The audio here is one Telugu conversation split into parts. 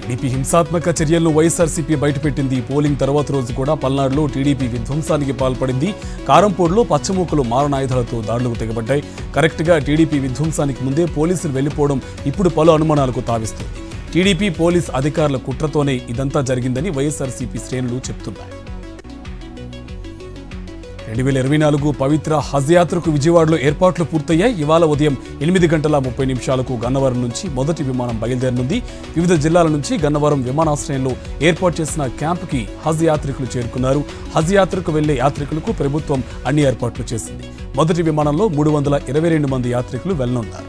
టీడీపీ హింసాత్మక చర్యలను వైఎస్ఆర్సీపీ బయటపెట్టింది పోలింగ్ తర్వాత రోజు కూడా పల్నాడులో టీడీపీ విధ్వంసానికి పాల్పడింది కారంపూడిలో పచ్చమూకలు మారణాయుధాలతో దాడులకు తెగబడ్డాయి కరెక్ట్గా టీడీపీ విధ్వంసానికి ముందే పోలీసులు వెళ్లిపోవడం ఇప్పుడు పలు అనుమానాలకు తావిస్తుంది టీడీపీ పోలీస్ అధికారుల కుట్రతోనే ఇదంతా జరిగిందని వైఎస్ఆర్సీపీ శ్రేణులు చెప్తున్నాయి రెండు వేల ఇరవై నాలుగు పవిత్ర హజ్ యాత్రకు విజయవాడలో ఏర్పాట్లు పూర్తయ్యాయి ఇవాళ ఉదయం ఎనిమిది గంటల ముప్పై నిమిషాలకు గన్నవరం నుంచి మొదటి విమానం బయలుదేరనుంది వివిధ జిల్లాల నుంచి గన్నవరం విమానాశ్రయంలో ఏర్పాటు చేసిన క్యాంపుకి హజ్ యాత్రికులు చేరుకున్నారు హజ్ యాత్రకు వెళ్లే యాత్రికులకు ప్రభుత్వం అన్ని ఏర్పాట్లు చేసింది మొదటి విమానంలో మూడు వందల ఇరవై రెండు మంది యాత్రికులు వెళ్లనున్నారు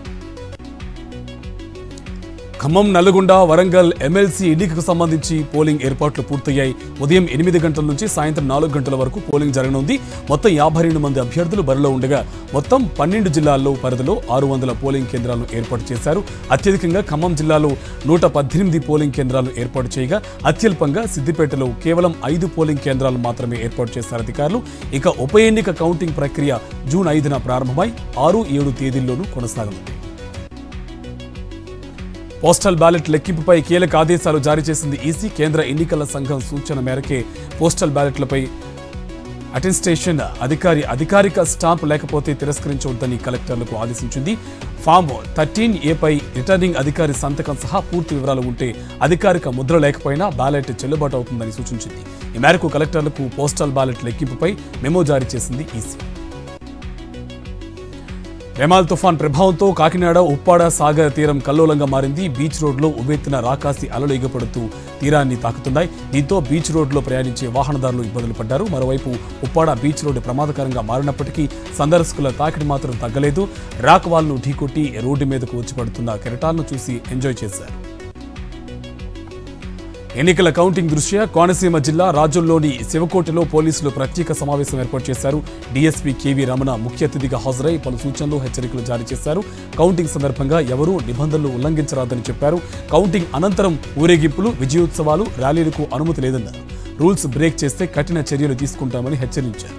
ఖమ్మం నల్గొండ వరంగల్ ఎమ్మెల్సీ ఎన్నికకు సంబంధించి పోలింగ్ ఏర్పాట్లు పూర్తయ్యాయి ఉదయం ఎనిమిది గంటల నుంచి సాయంత్రం నాలుగు గంటల వరకు పోలింగ్ జరగనుంది మొత్తం యాభై రెండు మంది అభ్యర్థులు బరిలో ఉండగా మొత్తం పన్నెండు జిల్లాల్లో పరిధిలో ఆరు వందల పోలింగ్ కేంద్రాలను ఏర్పాటు చేశారు అత్యధికంగా ఖమ్మం జిల్లాలో నూట పద్దెనిమిది పోలింగ్ కేంద్రాలు ఏర్పాటు చేయగా అత్యల్పంగా సిద్దిపేటలో కేవలం ఐదు పోలింగ్ కేంద్రాలు మాత్రమే ఏర్పాటు చేశారు అధికారులు ఇక ఉప ఎన్నిక కౌంటింగ్ ప్రక్రియ జూన్ ఐదున ప్రారంభమై ఆరు ఏడు తేదీల్లోనూ కొనసాగనుంది పోస్టల్ బ్యాలెట్ లెక్కింపుపై కీలక ఆదేశాలు జారీ చేసింది ఈసీ కేంద్ర ఎన్నికల సంఘం సూచన మేరకే పోస్టల్ బ్యాలెట్లపై అటెస్టేషన్ అధికారి అధికారిక స్టాంప్ లేకపోతే తిరస్కరించవద్దని కలెక్టర్లకు ఆదేశించింది ఫామ్ థర్టీన్ ఏపై రిటర్నింగ్ అధికారి సంతకం సహా పూర్తి వివరాలు ఉంటే అధికారిక ముద్ర లేకపోయినా బ్యాలెట్ చెల్లుబాటు అవుతుందని సూచించింది ఈ మేరకు కలెక్టర్లకు పోస్టల్ బ్యాలెట్ లెక్కింపుపై మెమో జారీ చేసింది ఈసీ రెమాల్ తుఫాన్ ప్రభావంతో కాకినాడ ఉప్పాడ సాగర్ తీరం కల్లోలంగా మారింది బీచ్ రోడ్లో ఉవ్వెత్తున రాకాసి అలలు ఎగపడుతూ తీరాన్ని తాకుతున్నాయి దీంతో బీచ్ రోడ్లో ప్రయాణించే వాహనదారులు ఇబ్బందులు పడ్డారు మరోవైపు ఉప్పాడ బీచ్ రోడ్డు ప్రమాదకరంగా మారినప్పటికీ సందర్శకుల తాకిడి మాత్రం తగ్గలేదు రాక్ వాల్ను ఢీకొట్టి రోడ్డు మీదకు వచ్చి పడుతున్న కెరటాలను చూసి ఎంజాయ్ చేశారు ఎన్నికల కౌంటింగ్ దృష్ట్యా కోనసీమ జిల్లా రాజుల్లోని శివకోటలో పోలీసులు ప్రత్యేక సమావేశం ఏర్పాటు చేశారు డీఎస్పీ కేవీ రమణ ముఖ్య అతిథిగా హాజరై పలు సూచనలు హెచ్చరికలు జారీ చేశారు కౌంటింగ్ సందర్భంగా ఎవరూ నిబంధనలు ఉల్లంఘించరాదని చెప్పారు కౌంటింగ్ అనంతరం ఊరేగింపులు విజయోత్సవాలు ర్యాలీలకు అనుమతి లేదన్నారు రూల్స్ బ్రేక్ చేస్తే కఠిన చర్యలు తీసుకుంటామని హెచ్చరించారు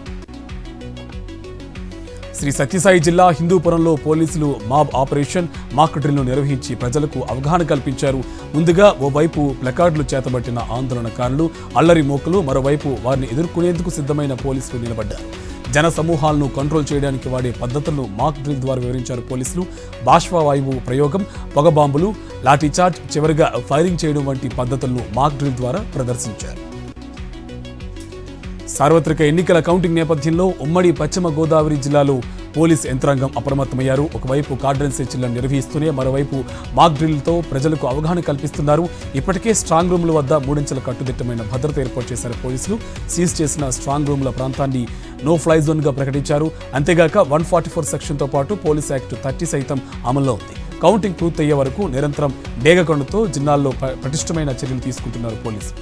శ్రీ సత్యసాయి జిల్లా హిందూపురంలో పోలీసులు మాబ్ ఆపరేషన్ మాక్ డ్రిల్ను నిర్వహించి ప్రజలకు అవగాహన కల్పించారు ముందుగా ఓవైపు ప్లకార్డులు చేతబట్టిన ఆందోళనకారులు అల్లరి మోకలు మరోవైపు వారిని ఎదుర్కొనేందుకు సిద్ధమైన పోలీసులు నిలబడ్డారు జన సమూహాలను కంట్రోల్ చేయడానికి వాడే పద్ధతులను మాక్ డ్రిల్ ద్వారా వివరించారు పోలీసులు బాష్పవాయువు ప్రయోగం పొగబాంబులు లాఠీచార్జ్ చివరిగా ఫైరింగ్ చేయడం వంటి పద్ధతులను మాక్ డ్రిల్ ద్వారా ప్రదర్శించారు సార్వత్రిక ఎన్నికల కౌంటింగ్ నేపథ్యంలో ఉమ్మడి పశ్చిమ గోదావరి జిల్లాలో పోలీస్ యంత్రాంగం అప్రమత్తమయ్యారు ఒకవైపు కార్డన్ సెర్చ్లను నిర్వహిస్తూనే మరోవైపు మాక్ డ్రిల్తో ప్రజలకు అవగాహన కల్పిస్తున్నారు ఇప్పటికే స్ట్రాంగ్ రూమ్ల వద్ద మూడించెల కట్టుదిట్టమైన భద్రత ఏర్పాటు చేశారు పోలీసులు సీజ్ చేసిన స్ట్రాంగ్ రూమ్ల ప్రాంతాన్ని నో ఫ్లై జోన్గా ప్రకటించారు అంతేగాక వన్ ఫార్టీ ఫోర్ సెక్షన్తో పాటు పోలీస్ యాక్ట్ థర్టీ సైతం అమల్లో ఉంది కౌంటింగ్ పూర్తయ్యే వరకు నిరంతరం డేగకొండతో జిల్లాల్లో ప- పటిష్టమైన చర్యలు తీసుకుంటున్నారు పోలీసులు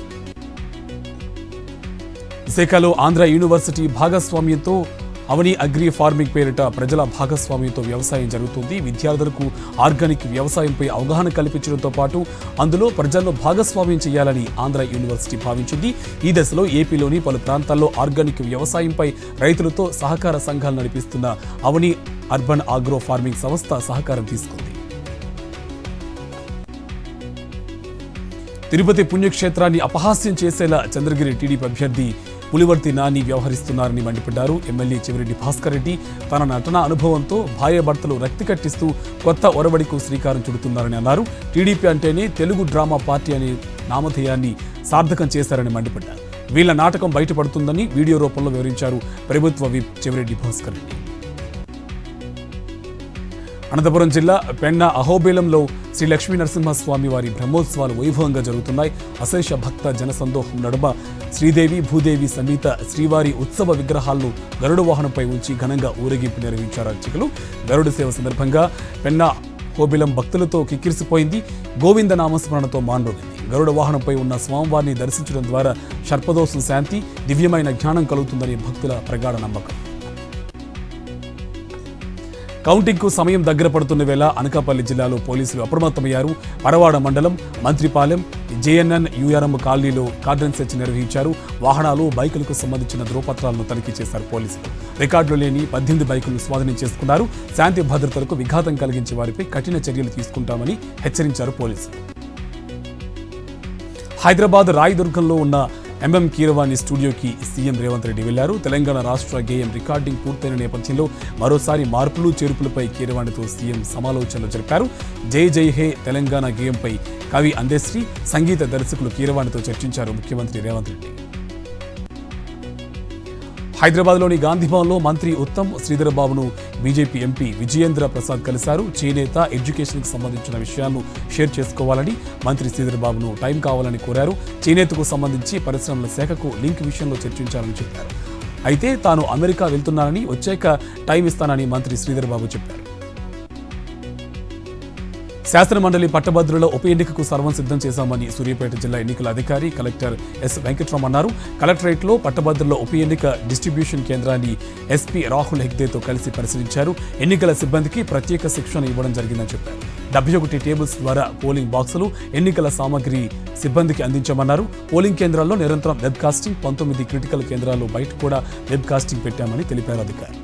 విశాఖలో ఆంధ్ర యూనివర్సిటీ భాగస్వామ్యంతో అవని అగ్రి ఫార్మింగ్ పేరిట ప్రజల భాగస్వామ్యంతో వ్యవసాయం జరుగుతుంది విద్యార్థులకు ఆర్గానిక్ వ్యవసాయంపై అవగాహన కల్పించడంతో పాటు అందులో ప్రజల్లో భాగస్వామ్యం చేయాలని ఆంధ్ర యూనివర్సిటీ భావించింది ఈ దశలో ఏపీలోని పలు ప్రాంతాల్లో ఆర్గానిక్ వ్యవసాయంపై రైతులతో సహకార సంఘాలు నడిపిస్తున్న అవని అర్బన్ ఆగ్రో ఫార్మింగ్ సంస్థ సహకారం తీసుకుంది తిరుపతి పుణ్యక్షేత్రాన్ని అపహాస్యం చేసేలా చంద్రగిరి టీడీపీ అభ్యర్థి పులివర్తి నాని వ్యవహరిస్తున్నారని మండిపడ్డారు ఎమ్మెల్యే చివరెడ్డి భాస్కర్ రెడ్డి తన నటన అనుభవంతో భార్యాభర్తలు రక్తి కట్టిస్తూ కొత్త ఒరవడికు శ్రీకారం చుడుతున్నారని అన్నారు టీడీపీ అంటేనే తెలుగు డ్రామా పార్టీ అనే నామధేయాన్ని సార్థకం చేశారని మండిపడ్డారు వీళ్ళ నాటకం బయటపడుతుందని వీడియో రూపంలో వివరించారు ప్రభుత్వ విప్ చివరెడ్డి భాస్కర్ రెడ్డి అనంతపురం జిల్లా పెన్న అహోబేలంలో శ్రీ లక్ష్మీ నరసింహస్వామి వారి బ్రహ్మోత్సవాలు వైభవంగా జరుగుతున్నాయి అశేష భక్త జనసందోహం నడుమ శ్రీదేవి భూదేవి సమేత శ్రీవారి ఉత్సవ విగ్రహాలను గరుడ వాహనంపై ఉంచి ఘనంగా ఊరేగింపు నిర్వహించారు అర్చకులు గరుడ సేవ సందర్భంగా పెన్న హోబిలం భక్తులతో కిక్కిరిసిపోయింది గోవింద నామస్మరణతో మాన్రోగింది గరుడ వాహనంపై ఉన్న స్వామివారిని దర్శించడం ద్వారా సర్పదోషం శాంతి దివ్యమైన జ్ఞానం కలుగుతుందని భక్తుల ప్రగాఢ నమ్మకం కౌంటింగ్కు సమయం దగ్గర పడుతున్న వేళ అనకాపల్లి జిల్లాలో పోలీసులు అప్రమత్తమయ్యారు పరవాడ మండలం మంత్రిపాలెం జేఎన్ఎన్ యూఆర్ఎం కాలనీలో కార్డన్ సెర్చ్ నిర్వహించారు వాహనాలు బైకులకు సంబంధించిన ధ్రువపత్రాలను తనిఖీ చేశారు పోలీసులు రికార్డులు లేని పద్దెనిమిది బైకులను స్వాధీనం చేసుకున్నారు శాంతి భద్రతలకు విఘాతం కలిగించే వారిపై కఠిన చర్యలు తీసుకుంటామని హెచ్చరించారు పోలీసులు హైదరాబాద్ రాయదుర్గంలో ఉన్న ఎంఎం కీరవాణి స్టూడియోకి సీఎం రేవంత్ రెడ్డి వెళ్లారు తెలంగాణ రాష్ట్ర గేయం రికార్డింగ్ పూర్తయిన నేపథ్యంలో మరోసారి మార్పులు చేర్పులపై కీరవాణితో సీఎం సమాలోచనలు జరిపారు జై జై హే తెలంగాణ గేయంపై కవి అందశ్రీ సంగీత దర్శకులు కీరవాణితో చర్చించారు ముఖ్యమంత్రి రేవంత్ రెడ్డి హైదరాబాద్లోని గాంధీభవన్లో మంత్రి ఉత్తమ్ శ్రీధర్ బాబును బీజేపీ ఎంపీ విజయేంద్ర ప్రసాద్ కలిశారు చేనేత ఎడ్యుకేషన్కి సంబంధించిన విషయాలను షేర్ చేసుకోవాలని మంత్రి శ్రీధర్ బాబును టైం కావాలని కోరారు చేనేతకు సంబంధించి పరిశ్రమల శాఖకు లింక్ విషయంలో చర్చించాలని చెప్పారు అయితే తాను అమెరికా వెళ్తున్నానని వచ్చాక టైం ఇస్తానని మంత్రి శ్రీధర్ బాబు చెప్పారు శాసనమండలి పట్టభద్రుల ఉప ఎన్నికకు సర్వం సిద్ధం చేశామని సూర్యాపేట జిల్లా ఎన్నికల అధికారి కలెక్టర్ ఎస్ వెంకట్రామ్ అన్నారు కలెక్టరేట్లో పట్టభద్రుల ఉప ఎన్నిక డిస్ట్రిబ్యూషన్ కేంద్రాన్ని ఎస్పీ రాహుల్ హెగ్దేతో కలిసి పరిశీలించారు ఎన్నికల సిబ్బందికి ప్రత్యేక శిక్షణ ఇవ్వడం జరిగిందని చెప్పారు డెబ్బై ఒకటి టేబుల్స్ ద్వారా పోలింగ్ బాక్సులు ఎన్నికల సామగ్రి సిబ్బందికి అందించామన్నారు పోలింగ్ కేంద్రాల్లో నిరంతరం వెబ్ కాస్టింగ్ పంతొమ్మిది క్రిటికల్ కేంద్రాల్లో బయట కూడా వెబ్ కాస్టింగ్ పెట్టామని తెలిపారు అధికారులు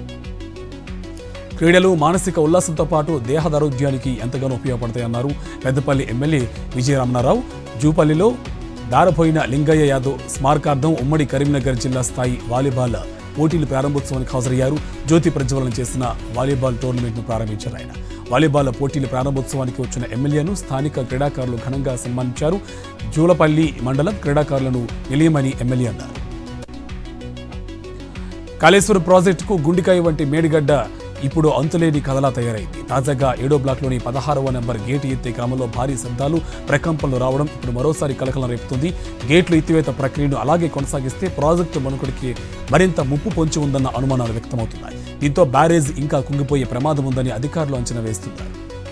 క్రీడలు మానసిక ఉల్లాసంతో పాటు దేహదారోగ్యానికి ఎంతగానో ఉపయోగపడతాయన్నారు పెద్దపల్లి ఎమ్మెల్యే విజయరామనారావు జూపల్లిలో దారపోయిన లింగయ్య యాదవ్ స్మారకార్థం ఉమ్మడి కరీంనగర్ జిల్లా స్థాయి వాలీబాల్ పోటీల ప్రారంభోత్సవానికి హాజరయ్యారు జ్యోతి ప్రజ్వలన చేసిన వాలీబాల్ టోర్నమెంట్ను ప్రారంభించారు ఆయన వాలీబాల్ పోటీల ప్రారంభోత్సవానికి వచ్చిన ఎమ్మెల్యేను స్థానిక క్రీడాకారులు ఘనంగా సన్మానించారు జూలపల్లి మండలం క్రీడాకారులను నిలయమని ఎమ్మెల్యే అన్నారు కాళేశ్వరం ప్రాజెక్టుకు గుండికాయ వంటి మేడిగడ్డ ఇప్పుడు అంతులేని కథలా తయారైంది తాజాగా ఏడో బ్లాక్లోని పదహారవ నెంబర్ గేటు ఎత్తే క్రమంలో భారీ శబ్దాలు ప్రకంపనలు రావడం ఇప్పుడు మరోసారి కలకలం రేపుతుంది గేట్లు ఎత్తివేత ప్రక్రియను అలాగే కొనసాగిస్తే ప్రాజెక్టు మనుకుడికి మరింత ముప్పు పొంచి ఉందన్న అనుమానాలు వ్యక్తమవుతున్నాయి దీంతో బ్యారేజ్ ఇంకా కుంగిపోయే ప్రమాదం ఉందని అధికారులు అంచనా వేస్తున్నారు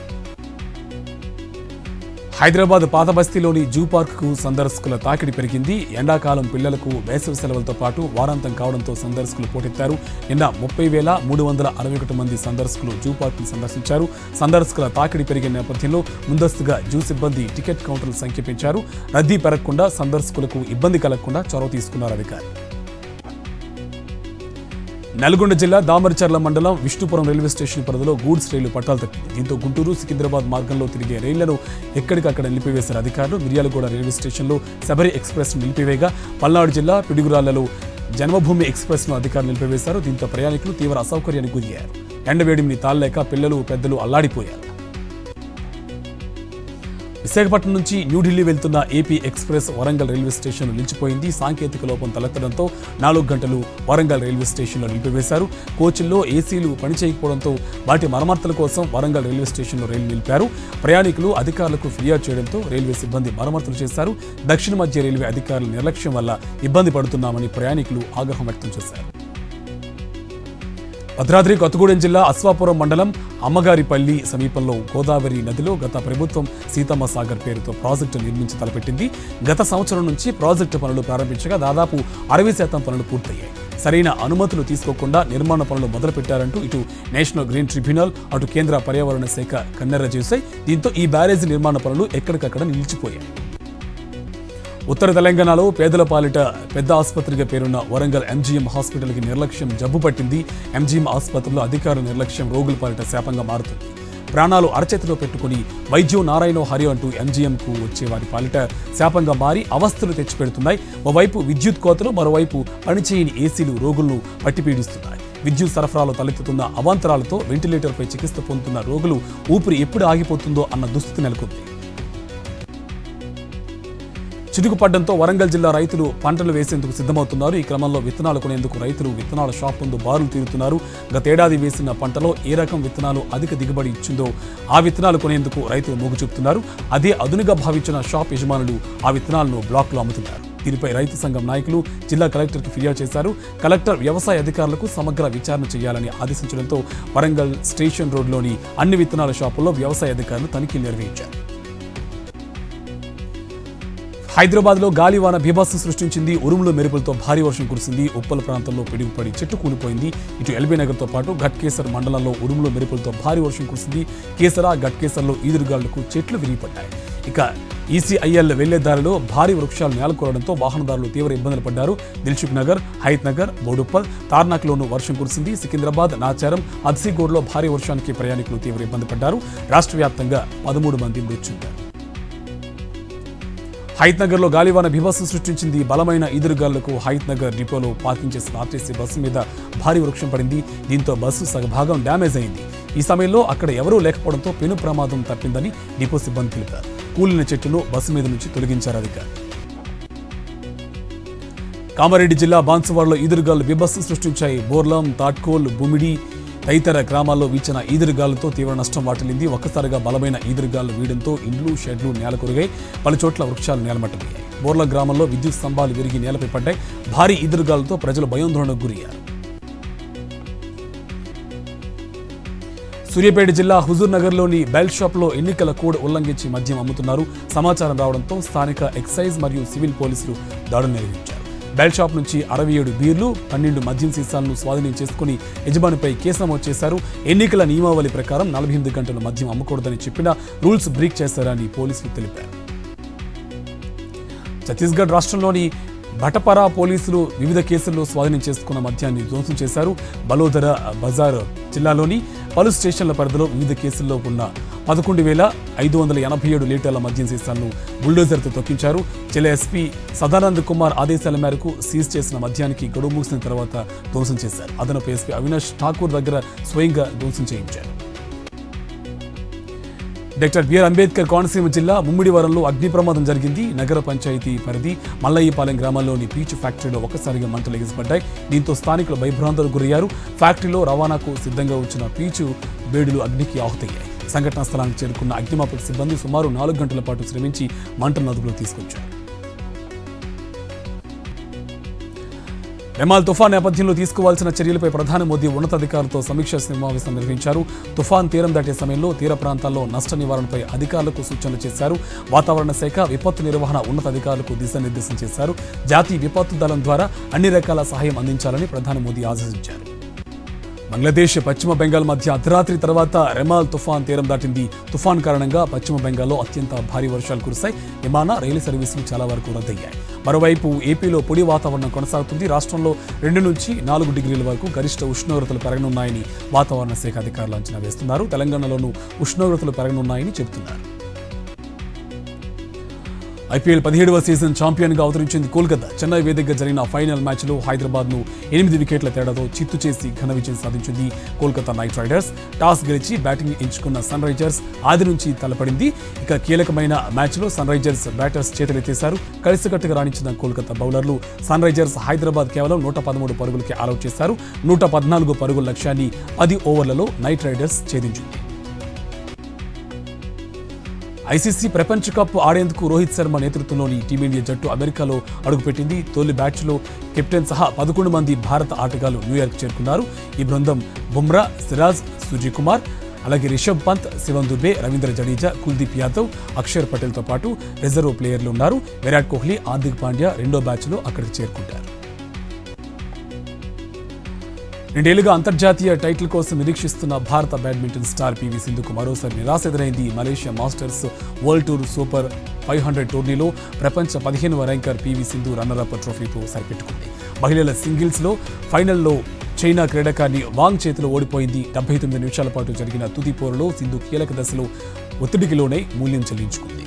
హైదరాబాద్ పాత బస్తీలోని జూ పార్క్కు సందర్శకుల తాకిడి పెరిగింది ఎండాకాలం పిల్లలకు వేసవి సెలవులతో పాటు వారాంతం కావడంతో సందర్శకులు పోటెత్తారు నిన్న ముప్పై వేల మూడు వందల అరవై ఒకటి మంది సందర్శకులు జూ పార్క్ను సందర్శించారు సందర్శకుల తాకిడి పెరిగిన నేపథ్యంలో ముందస్తుగా జూ సిబ్బంది టికెట్ కౌంటర్ల సంఖ్య పెంచారు రద్దీ పెరగకుండా సందర్శకులకు ఇబ్బంది కలగకుండా చొరవ తీసుకున్నారు అధికారులు నల్గొండ జిల్లా దామరచర్ల మండలం విష్ణుపురం రైల్వే స్టేషన్ పరిధిలో గూడ్స్ రైలు పట్టాలు తప్పింది దీంతో గుంటూరు సికింద్రాబాద్ మార్గంలో తిరిగే రైళ్లను ఎక్కడికక్కడ నిలిపివేశారు అధికారులు మిర్యాలగూడ రైల్వే స్టేషన్లో శబరి ఎక్స్ప్రెస్ నిలిపివేయగా పల్నాడు జిల్లా పిడుగురాళ్లలో జన్మభూమి ఎక్స్ప్రెస్ను అధికారులు నిలిపివేశారు దీంతో ప్రయాణికులు తీవ్ర అసౌకర్యానికి గురయ్యారు ఎండవేడిని తాళలేక పిల్లలు పెద్దలు అల్లాడిపోయారు విశాఖపట్నం నుంచి న్యూఢిల్లీ వెళ్తున్న AP express Warangal railway station నిలిచిపోయింది సాంకేతిక లోపం తలెత్తడంతో నాలుగు గంటలు వరంగల్ రైల్వే స్టేషన్లో నిలిపివేశారు కోచ్ల్లో ఏసీలు పనిచేయకపోవడంతో వాటి మరమ్మతుల కోసం వరంగల్ రైల్వే స్టేషన్లో రైలు నిలిపారు ప్రయాణికులు అధికారులకు ఫిర్యాదు చేయడంతో రైల్వే సిబ్బంది మరమ్మతులు చేశారు దక్షిణ మధ్య రైల్వే అధికారుల నిర్లక్ష్యం వల్ల ఇబ్బంది పడుతున్నామని ప్రయాణికులు ఆగ్రహం వ్యక్తం చేశారు భద్రాద్రి కొత్తగూడెం జిల్లా అశ్వాపురం మండలం అమ్మగారిపల్లి సమీపంలో గోదావరి నదిలో గత ప్రభుత్వం సీతమ్మ సాగర్ పేరుతో ప్రాజెక్టు నిర్మించి తలపెట్టింది గత సంవత్సరం నుంచి ప్రాజెక్టు పనులు ప్రారంభించగా దాదాపు అరవై శాతం పనులు పూర్తయ్యాయి సరైన అనుమతులు తీసుకోకుండా నిర్మాణ పనులు మొదలుపెట్టారంటూ ఇటు నేషనల్ గ్రీన్ ట్రిబ్యునల్ అటు కేంద్ర పర్యావరణ శాఖ కన్నెర్ర చేశాయి దీంతో ఈ బ్యారేజీ నిర్మాణ పనులు ఎక్కడికక్కడ నిలిచిపోయాయి ఉత్తర తెలంగాణలో పేదల పాలిట పెద్ద ఆసుపత్రిగా పేరున్న వరంగల్ ఎంజీఎం హాస్పిటల్కి నిర్లక్ష్యం జబ్బు పట్టింది ఎంజీఎం ఆసుపత్రిలో అధికారుల నిర్లక్ష్యం రోగుల పాలిట శాపంగా మారుతుంది ప్రాణాలు అరచేతిలో పెట్టుకుని వైద్యం నారాయణ హరి అంటూ ఎంజీఎంకు వచ్చే వారి పాలిట శాపంగా మారి అవస్థలు తెచ్చిపెడుతున్నాయి ఓవైపు విద్యుత్ కోతలు మరోవైపు పనిచేయని ఏసీలు రోగులను పట్టిపీడిస్తున్నాయి విద్యుత్ సరఫరాలో తలెత్తుతున్న అవాంతరాలతో వెంటిలేటర్పై చికిత్స పొందుతున్న రోగులు ఊపిరి ఎప్పుడు ఆగిపోతుందో అన్న దుస్థితి నెలకొంది చినుకుపడ్డంతో వరంగల్ జిల్లా రైతులు పంటలు వేసేందుకు సిద్ధమవుతున్నారు ఈ క్రమంలో విత్తనాలు కొనేందుకు రైతులు విత్తనాల షాప్ ముందు బారులు తీరుతున్నారు గతేడాది వేసిన పంటలో ఏ రకం విత్తనాలు అధిక దిగుబడి ఇచ్చిందో ఆ విత్తనాలు కొనేందుకు రైతులు మొగ్గు చూపుతున్నారు అదే అదునుగా భావించిన షాప్ యజమానులు ఆ విత్తనాలను బ్లాక్లో అమ్ముతున్నారు దీనిపై రైతు సంఘం నాయకులు జిల్లా కలెక్టర్కి ఫిర్యాదు చేశారు కలెక్టర్ వ్యవసాయ అధికారులకు సమగ్ర విచారణ చేయాలని ఆదేశించడంతో వరంగల్ స్టేషన్ రోడ్లోని అన్ని విత్తనాల షాపుల్లో వ్యవసాయ అధికారులు తనిఖీలు నిర్వహించారు హైదరాబాద్లో గాలివాన బీభత్సం సృష్టించింది ఉరుములు మెరుపులతో భారీ వర్షం కురిసింది ఉప్పల ప్రాంతంలో పిడుగుపడి చెట్టు కూలిపోయింది ఇటు ఎల్బీ నగర్తో పాటు ఘట్కేసర్ మండలంలో ఉరుములు మెరుపులతో భారీ వర్షం కురిసింది కేసర ఘట్కేసర్లో ఈదురుగాళ్లకు చెట్లు విరిగిపడ్డాయి ఇక ఈసీఐఎల్ వెళ్లే దారిలో భారీ వృక్షాలు నేలకూరడంతో వాహనదారులు తీవ్ర ఇబ్బందులు పడ్డారు దిల్సుఖ్ నగర్ హైత్ నగర్ బోడుప్పల్ తార్నాక్లోనూ వర్షం కురిసింది సికింద్రాబాద్ నాచారం అద్సీగూడ్లో భారీ వర్షానికి ప్రయాణికులు తీవ్ర ఇబ్బంది పడ్డారు రాష్ట్ర వ్యాప్తంగా పదమూడు మంది మృతి చెందారు హైత్ నగర్లో గాలివాన బీభత్సం సృష్టించింది బలమైన ఈదురుగాలులకు హైత్ నగర్ డిపోలో పార్కింగ్ చేసిన ఆర్టీసీ బస్సు మీద భారీ వృక్షం పడింది దీంతో బస్సు సగభాగం డ్యామేజ్ అయింది ఈ సమయంలో అక్కడ ఎవరూ లేకపోవడంతో పెను ప్రమాదం తప్పిందని డిపో సిబ్బంది తెలిపారు కూలిన చెట్టును బస్సు మీద నుంచి తొలగించారు అధికారులు కామారెడ్డి జిల్లా బాన్సువాడలో ఈదురుగాలు బీభత్సం సృష్టించాయి బోర్లం తాట్కోల్ బుమిడి తదితర గ్రామాల్లో వీచిన ఈదురుగాలతో తీవ్ర నష్టం వాటిల్లింది ఒక్కసారిగా బలమైన ఈదురుగాలు వీయడంతో ఇండ్లు షెడ్లు నేలకొరిగాయి పలు చోట్ల వృక్షాలు నేలమట్టమయ్యాయి బోర్ల గ్రామంలో విద్యుత్ స్తంభాలు విరిగి నేలపై పడ్డాయి భారీ ఈదురుగాలతో ప్రజలు భయాందోళనకు గురయ్యారు సూర్యాపేట జిల్లా హుజూర్ నగర్లోని బెల్ షాప్లో ఎన్నికల కోడ్ ఉల్లంఘించి మద్యం అమ్ముతున్నారు సమాచారం రావడంతో స్థానిక ఎక్సైజ్ మరియు సివిల్ పోలీసులు దాడులు నిర్వహించారు బెల్ షాప్ నుంచి అరవై ఏడు బీర్లు పన్నెండు మద్యం సీసాలను స్వాధీనం చేసుకుని యజమానిపై కేసు నమోదు చేశారు ఎన్నికల నియమావళి ప్రకారం నలభై ఎనిమిది గంటలు మద్యం అమ్మకూడదని చెప్పినా రూల్స్ బ్రేక్ చేశారని పోలీసులు తెలిపారు ఛత్తీస్గఢ్ రాష్ట్రంలోని భటపరా పోలీసులు వివిధ కేసుల్లో స్వాధీనం చేసుకున్న మద్యాన్ని ధ్వంసం చేశారు బలోదర బజార్ జిల్లాలోని పలు స్టేషన్ల పరిధిలో వివిధ కేసుల్లో ఉన్న పదకొండు వేల ఐదు వందల ఎనభై ఏడు లీటర్ల మద్యం సీసాలను బుల్డోజర్తో తొక్కించారు జిల్లా ఎస్పీ సదానంద్ కుమార్ ఆదేశాల మేరకు సీజ్ చేసిన మద్యానికి గడువు ముగిసిన తర్వాత ధ్వంసం చేశారు అదనపు ఎస్పీ అవినాష్ ఠాకూర్ దగ్గర స్వయంగా ధ్వంసం చేయించారు డాక్టర్ బిఆర్ అంబేద్కర్ కోనసీమ జిల్లా ముమ్మిడివరంలో అగ్ని ప్రమాదం జరిగింది నగర పంచాయతీ పరిధి మల్లయ్యపాలెం గ్రామంలోని పీచు ఫ్యాక్టరీలో ఒక్కసారిగా మంటలు ఎగిసిపడ్డాయి దీంతో స్థానికులు భయభ్రాంతులకు గురయ్యారు ఫ్యాక్టరీలో రవాణాకు సిద్ధంగా వచ్చిన పీచు బేడులు అగ్నికి ఆహుతయ్యాయి సంఘటనా స్థలానికి చేరుకున్న అగ్నిమాపక సిబ్బంది సుమారు నాలుగు గంటల పాటు శ్రమించి మంటలను అదుపులో తీసుకొచ్చారు రెమాల్ తుఫాన్ నేపథ్యంలో తీసుకోవాల్సిన చర్యలపై ప్రధాని మోదీ ఉన్నతాధికారులతో సమీక్షా సమావేశం నిర్వహించారు తుఫాన్ తీరం దాటే సమయంలో తీర ప్రాంతాల్లో నష్ట నివారణపై అధికారులకు సూచనలు చేశారు వాతావరణ శాఖ విపత్తు నిర్వహణ ఉన్నతాధికారులకు దిశానిర్దేశం చేశారు జాతీయ విపత్తు దళం ద్వారా అన్ని రకాల సహాయం అందించాలని ప్రధాని మోదీ ఆదేశించారు బంగ్లాదేశ్ పశ్చిమ బెంగాల్ మధ్య అర్ధరాత్రి తర్వాత రెమాల్ తుఫాన్ తీరం దాటింది తుఫాన్ కారణంగా పశ్చిమ బెంగాల్లో అత్యంత భారీ వర్షాలు కురిశాయి విమాన రైలు సర్వీసులు చాలా వరకు రద్దయ్యాయి మరోవైపు ఏపీలో పొడి వాతావరణం కొనసాగుతుంది రాష్ట్రంలో రెండు నుంచి నాలుగు డిగ్రీల వరకు గరిష్ట ఉష్ణోగ్రతలు పెరగనున్నాయని వాతావరణ శాఖ అధికారులు అంచనా వేస్తున్నారు తెలంగాణలోనూ ఉష్ణోగ్రతలు పెరగనున్నాయని చెబుతున్నారు ఐపీఎల్ పదిహేడవ సీజన్ ఛాంపియన్గా అవతరించింది కోల్కతా చెన్నై వేదికగా జరిగిన ఫైనల్ మ్యాచ్లో హైదరాబాద్ను ఎనిమిది వికెట్ల తేడాతో చిత్తు చేసి ఘన విజయం సాధించింది కోల్కతా నైట్ రైడర్స్ టాస్ గెలిచి బ్యాటింగ్ ఎంచుకున్న సన్ రైజర్స్ ఆది నుంచి తలపడింది ఇక కీలకమైన మ్యాచ్లో సన్ రైజర్స్ బ్యాటర్స్ చేతులెత్తేశారు కలిసికట్టుగా రాణించిన కోల్కతా బౌలర్లు సన్ రైజర్స్ హైదరాబాద్ కేవలం నూట పదమూడు పరుగులకి ఆలౌట్ చేశారు నూట పద్నాలుగు పరుగుల లక్ష్యాన్ని పది ఓవర్లలో నైట్ రైడర్స్ ఛేదించింది ఐసీసీ ప్రపంచ కప్ ఆడేందుకు రోహిత్ శర్మ నేతృత్వంలోని టీమిండియా జట్టు అమెరికాలో అడుగుపెట్టింది తొలి బ్యాచ్లో కెప్టెన్ సహా పదకొండు మంది భారత ఆటగాళ్లు న్యూయార్క్ చేరుకున్నారు ఈ బృందం బుమ్రా సిరాజ్ సుజీకుమార్ అలాగే రిషబ్ పంత్ శివన్ దుబే రవీంద్ర జడేజా కుల్దీప్ యాదవ్ అక్షర్ పటేల్తో పాటు రిజర్వ్ ప్లేయర్లు ఉన్నారు విరాట్ కోహ్లీ హార్దిక్ పాండ్యా రెండో బ్యాచ్లో అక్కడికి చేరుకుంటారు రెండేళ్లుగా అంతర్జాతీయ టైటిల్ కోసం నిరీక్షిస్తున్న భారత బ్యాడ్మింటన్ స్టార్ పివి సింధుకు మరోసారి నిరాశ ఎదురైంది Malaysia Masters World Tour super five hundred టోర్నీలో ప్రపంచ పదిహేనవ ర్యాంకర్ పివి సింధు రన్నరప్ ట్రోఫీతో సరిపెట్టుకుంది మహిళల సింగిల్స్లో ఫైనల్లో చైనా క్రీడాకారిణి వాంగ్ చేతిలో ఓడిపోయింది డెబ్బై తొమ్మిది నిమిషాల పాటు జరిగిన తుది పోరులో సింధు కీలక దశలో ఒత్తిడికి లోనై మూల్యం చెల్లించుకుంది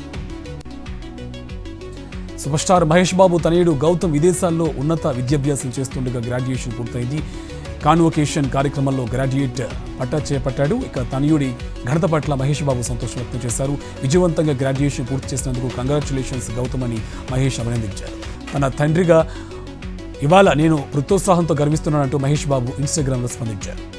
సూపర్ స్టార్ మహేష్ బాబు తనయుడు గౌతమ్ విదేశాల్లో ఉన్నత విద్యాభ్యాసం చేస్తుండగా గ్రాడ్యుయేషన్ పూర్తయింది కాన్వొకేషన్ కార్యక్రమంలో గ్రాడ్యుయేట్ పట్టా చేపట్టాడు ఇక తనయుడి ఘనత పట్ల మహేష్ బాబు సంతోషం వ్యక్తం చేశారు విజయవంతంగా గ్రాడ్యుయేషన్ పూర్తి చేసినందుకు కంగ్రాచులేషన్స్ గౌతమ్ అని మహేష్ అభినందించారు తన తండ్రిగా ఇవాళ నేను వృత్తోత్సాహంతో గర్విస్తున్నానంటూ మహేష్ బాబు ఇన్స్టాగ్రామ్లో స్పందించారు